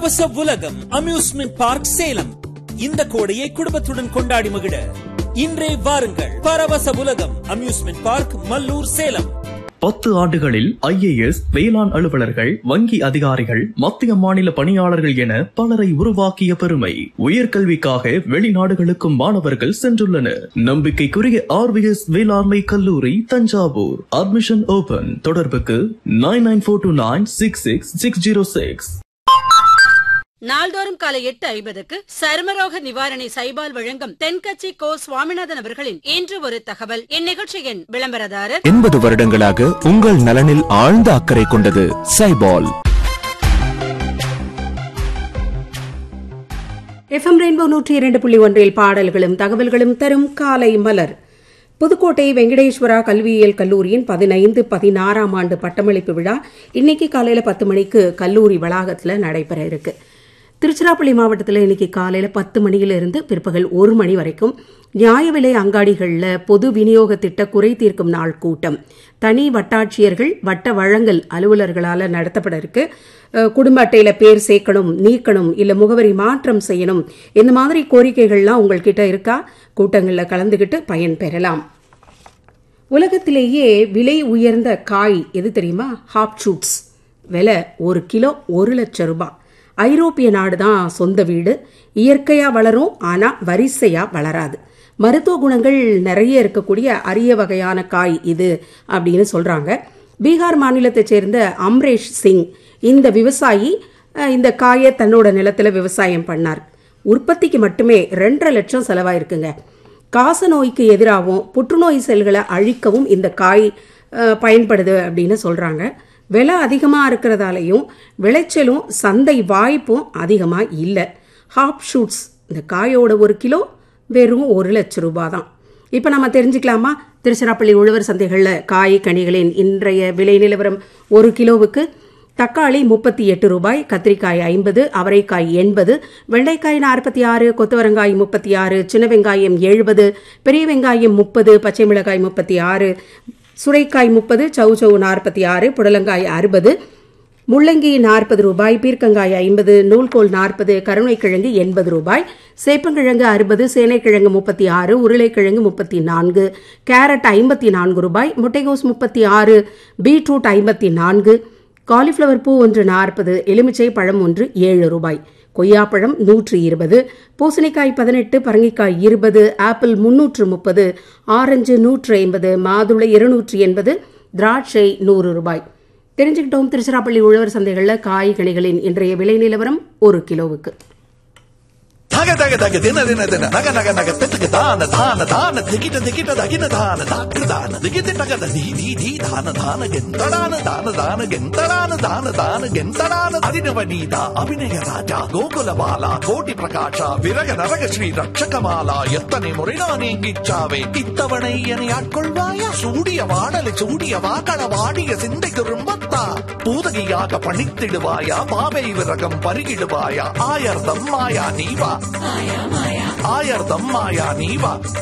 பரவச உலகம் amusement park Salem இந்த கோடையை குடும்பத்துடன் கொண்டாடி மகிழ இன்றே வாருங்கள் பரவச உலகம் அம்யூஸ்மெண்ட் பார்க் மல்லூர் சேலம் பத்து ஆண்டுகளில் ஐஏஎஸ் வேளாண் அலுவலர்கள் வங்கி அதிகாரிகள் மத்திய மாநில பணியாளர்கள் என பலரை உருவாக்கிய பெருமை உயர்கல்விக்காக வெளிநாடுகளுக்கும் மாணவர்கள் சென்றுள்ளனர் நம்பிக்கைக்குரிய ஆர்விஎஸ் வேளாண்மை கல்லூரி தஞ்சாவூர் அட்மிஷன் ஓபன் தொடர்புக்கு nine nine four two nine six six six zero six நாள்தோறும் காலை எட்டு ஐம்பதுக்கு சருமரோக நிவாரணி சைபால் வழங்கும் தென்கட்சி கோ சுவாமிநாதன் அவர்களின் இன்று ஒரு தகவல் இந்நிகழ்ச்சியின் விளம்பரதாரர் எண்பது வருடங்களாக உங்கள் நலனில் ஆழ்ந்த அக்கறை கொண்டது சைபால் எஃப்எம் ரெயின்போ நூற்றி இரண்டு புள்ளி ஒன்றில் பாடல்களும் தகவல்களும் தரும் காலை மலர் புதுக்கோட்டை வெங்கடேஸ்வரா கல்வியியல் கல்லூரியின் பதினைந்து பதினாறாம் ஆண்டு பட்டமளிப்பு விழா இன்னைக்கு காலையில பத்து மணிக்கு கல்லூரி வளாகத்தில் நடைபெற இருக்கு திருச்சிராப்பள்ளி மாவட்டத்தில் இன்னைக்கு காலையில பத்து மணியிலிருந்து பிற்பகல் ஒரு மணி வரைக்கும் நியாய விலை அங்காடிகளில் பொது விநியோக திட்ட குறை தீர்க்கும் நாள் கூட்டம் தனி வட்டாட்சியர்கள் வட்ட வழங்கல் அலுவலர்களால் நடத்தப்பட இருக்கு அஹ், குடும்ப அட்டையில பேர் சேர்க்கணும் நீக்கணும் இல்ல முகவரி மாற்றம் செய்யணும் இந்த மாதிரி கோரிக்கைகள்லாம் உங்கள்கிட்ட இருக்கா கூட்டங்களில் கலந்துகிட்டு பயன் பெறலாம் உலகத்திலேயே விலை உயர்ந்த காய் எது தெரியுமா ஹாப் ஷூட்ஸ் விலை ஒரு கிலோ ஒரு லட்சம் ரூபாய் ஐரோப்பிய நாடு தான் சொந்த வீடு இயற்கையா வளரும் ஆனா வரிசையா வளராது மருத்துவ குணங்கள் நிறைய இருக்கக்கூடிய அரிய வகையான காய் இது அப்படின்னு சொல்றாங்க பீகார் மாநிலத்தைச் சேர்ந்த அம்ரேஷ் சிங் இந்த விவசாயி அஹ், இந்த காயை தன்னோட நிலத்துல விவசாயம் பண்ணார் உற்பத்திக்கு மட்டுமே ரெண்டரை லட்சம் செலவாயிருக்குங்க காச நோய்க்கு எதிராகவும் புற்றுநோய் செல்களை அழிக்கவும் இந்த காய் அஹ், பயன்படுது அப்படின்னு சொல்றாங்க விலை அதிகமாக இருக்கிறதாலையும் விளைச்சலும் சந்தை வாய்ப்பும் அதிகமாக இல்லை ஹாப் ஷூட்ஸ் இந்த காயோட ஒரு கிலோ வெறும் ஒரு லட்சம் ரூபாய் தான் இப்போ நம்ம தெரிஞ்சுக்கலாமா திருச்சிராப்பள்ளி உழவர் சந்தைகளில் காய் கனிகளின் இன்றைய விலை நிலவரம் ஒரு கிலோவுக்கு தக்காளி முப்பத்தி எட்டு ரூபாய் கத்திரிக்காய் ஐம்பது அவரைக்காய் எண்பது வெண்டைக்காய் நாற்பத்தி ஆறு கொத்தவரங்காய் முப்பத்தி ஆறு சின்ன வெங்காயம் எழுபது பெரிய வெங்காயம் முப்பது பச்சை மிளகாய் முப்பத்தி ஆறு சுரைக்காய் முப்பது சவு சவு நாற்பத்தி ஆறு புடலங்காய் அறுபது முள்ளங்கி நாற்பது ரூபாய் பீர்க்கங்காய் ஐம்பது நூல்கோல் நாற்பது கருணைக்கிழங்கு எண்பது ரூபாய் சேப்பங்கிழங்கு அறுபது சேனைக்கிழங்கு முப்பத்தி ஆறு உருளைக்கிழங்கு முப்பத்தி நான்கு கேரட் ஐம்பத்தி நான்கு ரூபாய் முட்டைகோஸ் முப்பத்தி ஆறு பீட்ரூட் ஐம்பத்தி நான்கு காலிஃப்ளவர் பூ ஒன்று நாற்பது எலுமிச்சை பழம் ஒன்று ஏழு ரூபாய் கொய்யாப்பழம் நூற்றி இருபது பூசணிக்காய் பதினெட்டு பரங்கிக்காய் இருபது ஆப்பிள் முன்னூற்று முப்பது ஆரஞ்சு நூற்று ஐம்பது மாதுளை இருநூற்றி எண்பது திராட்சை நூறு ரூபாய் தெரிஞ்சுக்கிட்டோம் திருச்சிராப்பள்ளி உழவர் சந்தைகளில் காய்கனிகளின் இன்றைய விலை நிலவரம் ஒரு கிலோவுக்கு தக தக தக தின தின தின நக நக நக திட்டுக்கு தான தான தான திகிட்ட திகிட்ட தகின தான தாக்கு தான திகிட்டு டகத தி தி தி தான தான கெந்தடான தான தான கெந்தடான தான தான கெந்தடான அதினவ நீதா அபிநய ராஜா கோகுல பாலா கோட்டி பிரகாஷ விரக நரக ஸ்ரீ ரட்சகமாலா எத்தனை முறை நான் இங்கிச்சாவே இத்தவணை என்னை ஆட்கொள்வாயா சூடிய வாடலை சூடிய வாக்கள வாடிய சிந்தை திரும்பத்தா பூதகியாக பணித்திடுவாயா பாவை விரகம் பருகிடுவாயா ஆயர்தம் மாயா நீவா ஆயர்தம் மாயா நீவா